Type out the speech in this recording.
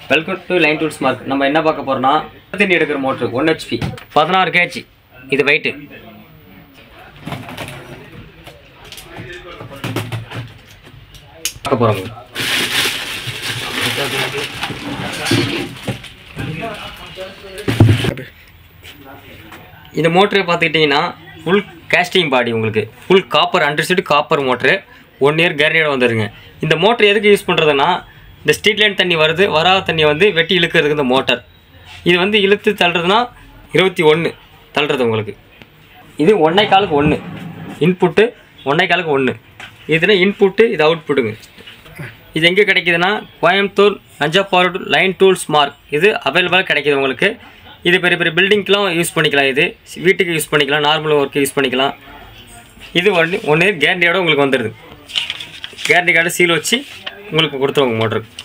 welcome to line tools mark நம்ம என்ன பார்க்க போறோம்னா தண்ணி எடுக்கிற மோட்ரு ஒன் ஹெச்பி பதினாறு கேஜி இது வெயிட்டு பார்க்க போகிறோங்க இந்த மோட்ரு பார்த்துக்கிட்டிங்கன்னா ஃபுல் கேஸ்டிங் பாடி உங்களுக்கு ஃபுல் காப்பர் அண்டர்சீட் காப்பர் மோட்ரு ஒன் இயர் கேரண்டியோட வந்துடுங்க இந்த மோட்ரு எதுக்கு யூஸ் பண்ணுறதுன்னா இந்த ஸ்ட்ரீட் லைன் தண்ணி வருது வராத தண்ணி வந்து வெட்டி இழுக்கிறதுக்கு இந்த மோட்டார் இது வந்து இழுத்து தள்ளுறதுனா இருபத்தி ஒன்று தள்ளுறது உங்களுக்கு இது ஒன்றை காலுக்கு ஒன்று இன்புட்டு ஒன்றை காலுக்கு ஒன்று இதுனா இன்புட்டு இது அவுட்புட்டுங்க இது எங்கே கிடைக்குதுன்னா Coimbatore Nanjappadu line tools mark இது அவைலபிளாக கிடைக்குது உங்களுக்கு இது பெரிய பெரிய பில்டிங்க்கெலாம் யூஸ் பண்ணிக்கலாம் இது வீட்டுக்கு யூஸ் பண்ணிக்கலாம் நார்மல் ஒர்க்கு யூஸ் பண்ணிக்கலாம் இது ஒன்று ஒன்று கேரண்டியோட உங்களுக்கு வந்துடுது கேரண்டி கார்டு சீல் வச்சு உங்களுக்கு கொடுத்துருவாங்க மோட்டருக்கு